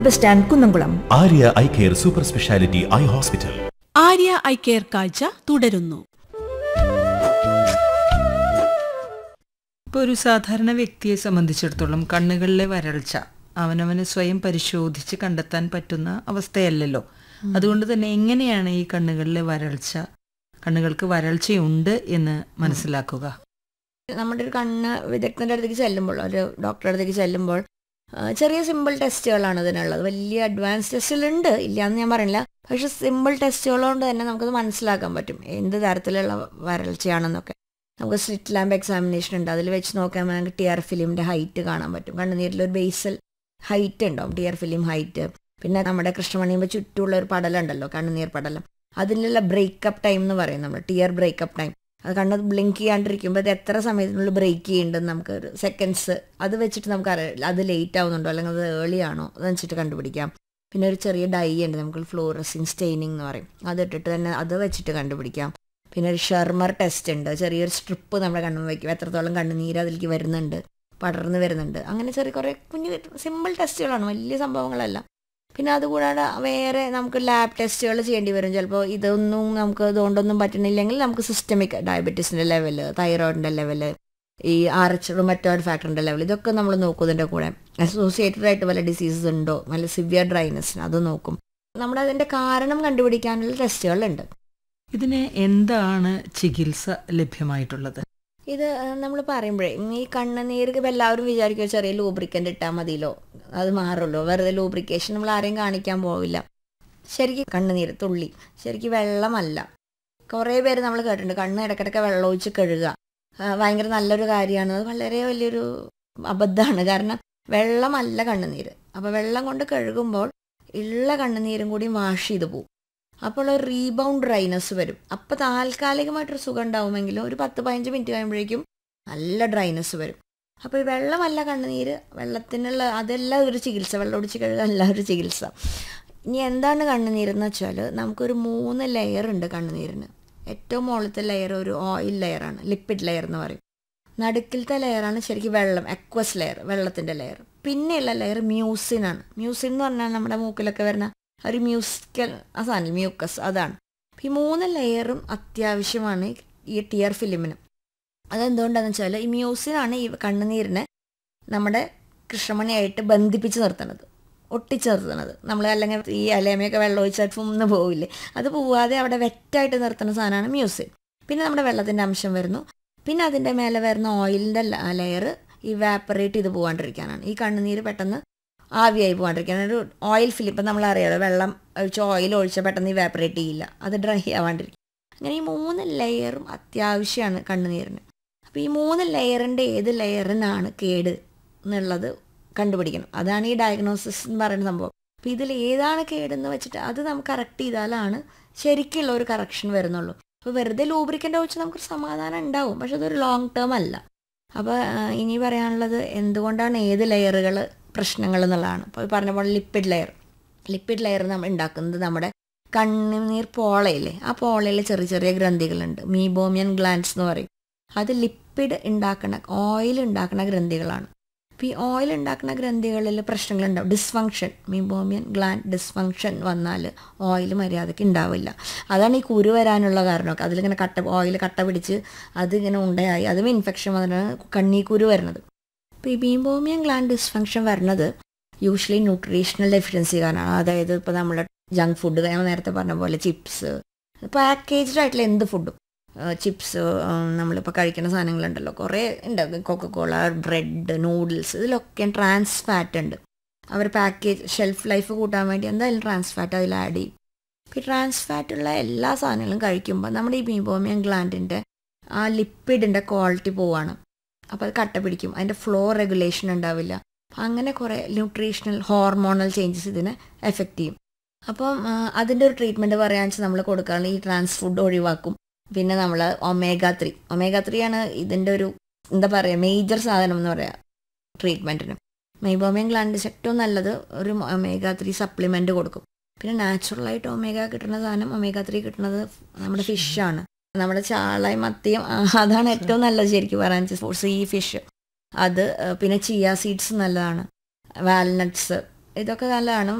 bus stand Kunnamkulam Arya eye care super speciality eye hospital Arya eye care കാഴ്ച തുടരുന്നു ഇപ്പോൾ ഒരു സാധാരണ വ്യക്തിയെ സംബന്ധിച്ചിടത്തോളം കണ്ണുകളിലെ വരൾച്ച അവനവന് സ്വയം പരിശോധിച്ച് കണ്ടെത്താൻ പറ്റുന്ന അവസ്ഥയല്ലല്ലോ അതുകൊണ്ട് തന്നെ എങ്ങനെയാണ് ഈ കണ്ണുകളിലെ വരൾച്ച കണ്ണുകൾക്ക് വരൾച്ചയുണ്ട് എന്ന് മനസ്സിലാക്കുക നമ്മുടെ ഒരു കണ്ണ് വിദഗ്ധൻ്റെ അടുത്തേക്ക് ചെല്ലുമ്പോൾ ഒരു ഡോക്ടറുടെ അടുത്തേക്ക് ചെല്ലുമ്പോൾ ആ, ചെറിയ സിമ്പിൾ ടെസ്റ്റുകളാണ് ഇതിനുള്ളത് വലിയ അഡ്വാൻസ് ടെസ്റ്റുകളുണ്ട് ഇല്ല എന്ന് ഞാൻ പറയില്ല പക്ഷെ സിമ്പിൾ ടെസ്റ്റുകൾ കൊണ്ട് തന്നെ നമുക്കത് മനസ്സിലാക്കാൻ പറ്റും എന്ത് തരത്തിലുള്ള വരൾച്ചയാണെന്നൊക്കെ നമുക്ക് സ്ലിറ്റ് ലാമ്പ് എക്സാമിനേഷൻ ഉണ്ട് അതിൽ വെച്ച് നോക്കാൻ നമുക്ക് ടി ആർ ഫിലിമിൻ്റെ ഹൈറ്റ് കാണാൻ പറ്റും കണ്ണുനീരിലൊരു ബേസൽ ഹൈറ്റ് ഉണ്ടാവും ടി ആർ ഫിലിം ഹൈറ്റ് പിന്നെ നമ്മുടെ കൃഷ്ണമണിയുമ്പോൾ ചുറ്റുമുള്ള ഒരു പടലുണ്ടല്ലോ കണ്ണുനീർ പടലം അതിനുള്ള ബ്രേക്കപ്പ് ടൈം എന്ന് പറയും നമ്മൾ ടി ആർ ബ്രേക്കപ്പ് ടൈം അത് കണ്ണ് ബ്ലിങ്ക് ചെയ്യാണ്ടിരിക്കുമ്പോൾ ഇത് എത്ര സമയത്തിനുള്ളിൽ ബ്രേക്ക് ചെയ്യുന്നുണ്ടെന്ന് നമുക്ക് ഒരു സെക്കൻഡ്സ് അത് വെച്ചിട്ട് നമുക്ക് അറിയാം അത് ലേറ്റ് ആവുന്നുണ്ടോ അല്ലെങ്കിൽ അത് ഏർലി ആണോ അത് വെച്ചിട്ട് കണ്ടുപിടിക്കാം പിന്നെ ഒരു ചെറിയ ഡൈ ഉണ്ട് നമുക്ക് ഫ്ലോറസിൻ സ്റ്റെയിനിങ് എന്ന് പറയും അത് ഇട്ടിട്ട് തന്നെ അത് വെച്ചിട്ട് കണ്ടുപിടിക്കാം പിന്നെ ഒരു ഷെർമർ ടെസ്റ്റ് ഉണ്ട് ചെറിയൊരു സ്ട്രിപ്പ് നമ്മുടെ കണ്ണു വയ്ക്കും എത്രത്തോളം കണ്ണുനീര് അതിലേക്ക് വരുന്നുണ്ട് പടർന്ന് വരുന്നുണ്ട് അങ്ങനെ ചെറിയ കുറേ കുഞ്ഞു സിമ്പിൾ ടെസ്റ്റുകളാണ് വലിയ സംഭവങ്ങളല്ല പിന്നെ അതുകൂടാതെ വേറെ നമുക്ക് ലാബ് ടെസ്റ്റുകൾ ചെയ്യേണ്ടി വരും ചിലപ്പോൾ ഇതൊന്നും നമുക്ക് ഇതുകൊണ്ടൊന്നും പറ്റണില്ലെങ്കിൽ നമുക്ക് സിസ്റ്റമിക് ഡയബറ്റീസിൻ്റെ ലെവല് തൈറോയിഡിൻ്റെ ലെവല് ഈ ആർ എച്ച് റുമറ്റോയിഡ് ഫാക്ടറിൻ്റെ ലെവൽ ഇതൊക്കെ നമ്മൾ നോക്കും ഇതിൻ്റെ കൂടെ അസോസിയേറ്റഡ് ആയിട്ട് വല്ല ഡിസീസസ് ഉണ്ടോ വല്ല സിവിയർ ഡ്രൈനസിന് അത് നോക്കും നമ്മുടെ അതിൻ്റെ കാരണം കണ്ടുപിടിക്കാനുള്ള ടെസ്റ്റുകളുണ്ട് ഇതിന് എന്താണ് ചികിത്സ ലഭ്യമായിട്ടുള്ളത് ഇത് നമ്മൾ പറയുമ്പോഴേ ഈ കണ്ണുനീർക്ക് ഇപ്പം എല്ലാവരും വിചാരിക്കും ഒരു ചെറിയ ലൂബ്രിക്കൻ്റ് ഇട്ടാൽ മതിയല്ലോ അത് മാറുമല്ലോ വെറുതെ ലൂബ്രിക്കേഷൻ നമ്മൾ ആരെയും കാണിക്കാൻ പോവില്ല ശരിക്കും കണ്ണുനീര് തുള്ളി ശരിക്കും വെള്ളമല്ല കുറേ പേര് നമ്മൾ കേട്ടിട്ടുണ്ട് കണ്ണ് ഇടയ്ക്കിടയ്ക്ക് വെള്ളം ഒഴിച്ച് കഴുകുക ആ, ഭയങ്കര നല്ലൊരു കാര്യമാണ് അത് വളരെ വലിയൊരു അബദ്ധമാണ് കാരണം വെള്ളമല്ല കണ്ണുനീര് അപ്പോൾ വെള്ളം കൊണ്ട് കഴുകുമ്പോൾ ഉള്ള കണ്ണുനീരും കൂടി വാഷ് ചെയ്ത് പോകും അപ്പോൾ ഒരു റീബൗണ്ട് ഡ്രൈനസ് വരും അപ്പോൾ താൽക്കാലികമായിട്ടൊരു സുഖം ഉണ്ടാവുമെങ്കിലും ഒരു പത്ത് പതിനഞ്ച് മിനിറ്റ് കഴിയുമ്പോഴേക്കും നല്ല ഡ്രൈനസ് വരും അപ്പോൾ ഈ വെള്ളമല്ല കണ്ണുനീര് വെള്ളത്തിനുള്ള അതെല്ലാം ഒരു ചികിത്സ വെള്ളം ഒടിച്ച് കഴുകാൻ എല്ലാം ഒരു ചികിത്സ ഇനി എന്താണ് കണ്ണുനീരെന്ന് വെച്ചാൽ നമുക്കൊരു മൂന്ന് ലെയർ ഉണ്ട് കണ്ണുനീരിന് ഏറ്റവും മുകളിലത്തെ ലെയർ ഒരു ഓയിൽ ലെയറാണ് ലിപ്പിഡ് ലെയർ എന്ന് പറയും നടുക്കിലത്തെ ലെയറാണ് ശരിക്കും വെള്ളം എക്വസ് ലെയർ വെള്ളത്തിൻ്റെ ലെയർ പിന്നെയുള്ള ലെയർ മ്യൂസിനാണ് മ്യൂസിൻ എന്ന് പറഞ്ഞാൽ നമ്മുടെ മൂക്കിലൊക്കെ വരുന്ന ഒരു മ്യൂസിക്കൽ ആ സാധനം മ്യൂക്കസ് അതാണ് അപ്പം ഈ മൂന്ന് ലെയറും അത്യാവശ്യമാണ് ഈ ടിയർ ഫിലിമിന് അതെന്തുകൊണ്ടാണെന്ന് വെച്ചാൽ ഈ മ്യൂസിനാണ് ഈ കണ്ണുനീരിനെ നമ്മുടെ കൃഷ്ണമണിയായിട്ട് ബന്ധിപ്പിച്ച് നിർത്തണത് ഒട്ടിച്ച് നിർത്തണത് നമ്മൾ അല്ലെങ്കിൽ ഈ അലേമയൊക്കെ വെള്ളം ഒഴിച്ചാൽ ഫുന്ന് പോവില്ലേ അത് പോവാതെ അവിടെ വെറ്റായിട്ട് നിർത്തുന്ന സാധനമാണ് മ്യൂസിൻ പിന്നെ നമ്മുടെ വെള്ളത്തിൻ്റെ അംശം വരുന്നു പിന്നെ അതിൻ്റെ മേലെ വരുന്ന ഓയിലിൻ്റെ ലെയർ ഈ വാപ്പറേറ്റ് ചെയ്ത് പോകാണ്ടിരിക്കാനാണ് ഈ കണ്ണുനീര് പെട്ടെന്ന് ആവിയായി പോകാണ്ടിരിക്കാൻ ഒരു ഓയിൽ ഫിലിം ഇപ്പം നമ്മൾ അറിയാലോ വെള്ളം ഒഴിച്ച് ഓയിൽ ഒഴിച്ചാൽ പെട്ടെന്ന് ഇവാപ്പറേറ്റ് ചെയ്യില്ല അത് ഡ്രൈ ആവാണ്ടിരിക്കും അങ്ങനെ ഈ മൂന്ന് ലെയറും അത്യാവശ്യമാണ് കണ്ണുനീരിന് അപ്പോൾ ഈ മൂന്ന് ലെയറിൻ്റെ ഏത് ലെയറിനാണ് കേട് എന്നുള്ളത് കണ്ടുപിടിക്കണം അതാണ് ഈ ഡയഗ്നോസിസ് എന്ന് പറയുന്ന സംഭവം അപ്പോൾ ഇതിൽ ഏതാണ് കേടെന്ന് വെച്ചിട്ട് അത് നമുക്ക് കറക്റ്റ് ചെയ്താലാണ് ശരിക്കുള്ള ഒരു കറക്ഷൻ വരുന്നുള്ളൂ അപ്പോൾ വെറുതെ ലൂബ്രിക്കൻ്റ് ഒഴിച്ച് നമുക്ക് സമാധാനം ഉണ്ടാവും പക്ഷെ അതൊരു ലോങ് ടേം അല്ല അപ്പോൾ ഇനി പറയാനുള്ളത് എന്തുകൊണ്ടാണ് ഏത് ലെയറുകൾ പ്രശ്നങ്ങൾ എന്നുള്ളതാണ് അപ്പോൾ പറഞ്ഞ പോലെ ലിപ്പിഡ് ലെയർ ലിപ്പിഡ് ലെയർ നമ്മൾ ഉണ്ടാക്കുന്നത് നമ്മുടെ കണ്ണുനീർ പോളയില്ലേ ആ പോളയിൽ ചെറിയ ചെറിയ ഗ്രന്ഥികളുണ്ട് മീബോമിയൻ ഗ്ലാൻഡ്സ് എന്ന് പറയും അത് ലിപ്പിഡ് ഉണ്ടാക്കുന്ന ഓയിൽ ഉണ്ടാക്കുന്ന ഗ്രന്ഥികളാണ് അപ്പോൾ ഈ ഓയിൽ ഉണ്ടാക്കുന്ന ഗ്രന്ഥികളിൽ പ്രശ്നങ്ങളുണ്ടാവും ഡിസ്ഫങ്ഷൻ മീബോമിയൻ ഗ്ലാൻഡ് ഡിസ്ഫങ്ഷൻ വന്നാൽ ഓയിൽ മര്യാദയ്ക്ക് ഉണ്ടാവില്ല അതാണ് ഈ കുരു വരാനുള്ള കാരണമൊക്കെ അതിലിങ്ങനെ കട്ട ഓയിൽ കട്ട പിടിച്ച് അതിങ്ങനെ ഉണ്ടായി അതും ഇൻഫെക്ഷൻ വന്നിട്ടാണ് കണ്ണീ കുരു വരുന്നത് അപ്പോൾ ഈ മീബോമിയൻ ഗ്ലാൻഡ് ഡിസ്ഫങ്ഷൻ വരുന്നത് യൂഷ്വലി ന്യൂട്രീഷണൽ ഡെഫിഷ്യൻസി കാരണമാണ് അതായത് ഇപ്പോൾ നമ്മുടെ ജങ്ക് ഫുഡ് ഞാൻ നേരത്തെ പറഞ്ഞ പോലെ ചിപ്സ് പാക്കേജ്ഡ് ആയിട്ടുള്ള എന്ത് ഫുഡും ചിപ്സ് നമ്മളിപ്പോൾ കഴിക്കുന്ന സാധനങ്ങളുണ്ടല്ലോ കുറേ ഉണ്ട് കൊക്കക്കോള ബ്രെഡ് നൂഡിൽസ് ഇതിലൊക്കെ ട്രാൻസ് ഫാറ്റ് ഉണ്ട് അവർ പാക്കേജ് ഷെൽഫ് ലൈഫ് കൂട്ടാൻ വേണ്ടി എന്തായാലും ട്രാൻസ് ഫാറ്റ് അതിൽ ആഡ് ചെയ്യും ഈ ട്രാൻസ് ഫാറ്റ് ഉള്ള എല്ലാ സാധനങ്ങളും കഴിക്കുമ്പോൾ നമ്മുടെ ഈ മീബോമിയൻ ഗ്ലാൻഡിൻ്റെ ആ ലിപ്പിഡിൻ്റെ ക്വാളിറ്റി പോവാണ് അപ്പോൾ അത് കട്ട പിടിക്കും അതിൻ്റെ ഫ്ലോ റെഗുലേഷൻ ഉണ്ടാവില്ല അപ്പം അങ്ങനെ കുറേ ന്യൂട്രീഷണൽ ഹോർമോണൽ ചേഞ്ചസ് ഇതിനെ എഫക്റ്റ് ചെയ്യും അപ്പം ആ, അതിൻ്റെ ഒരു ട്രീറ്റ്മെൻറ്റ് പറയുകയാണെന്ന് വെച്ചാൽ നമ്മൾ കൊടുക്കാറുണ്ട് ഈ ട്രാൻസ് ഫുഡ് ഒഴിവാക്കും പിന്നെ നമ്മൾ ഒമേഗ ത്രീ ഒമേഗ ത്രീ ആണ് ഇതിൻ്റെ ഒരു എന്താ പറയുക മേജർ സാധനം എന്ന് പറയാം ട്രീറ്റ്മെൻറ്റിന് മൈബോമിയൻ ഗ്ലാൻഡിസ് ഏറ്റവും നല്ലത് ഒരു ഒമേഗ ത്രീ സപ്ലിമെൻറ്റ് കൊടുക്കും പിന്നെ നാച്ചുറലായിട്ട് ഒമേഗ കിട്ടുന്ന സാധനം ഒമേഗ ത്രീ കിട്ടുന്നത് നമ്മുടെ ഫിഷാണ് നമ്മുടെ ചാളയും മത്തിയും ആ, അതാണ് ഏറ്റവും നല്ലത് ശരിക്കും പറയാൻ സീ ഫിഷ് അത് ആ, പിന്നെ ചിയ സീഡ്സ് നല്ലതാണ് വാൽനട്ട്സ് ഇതൊക്കെ നല്ലതാണ്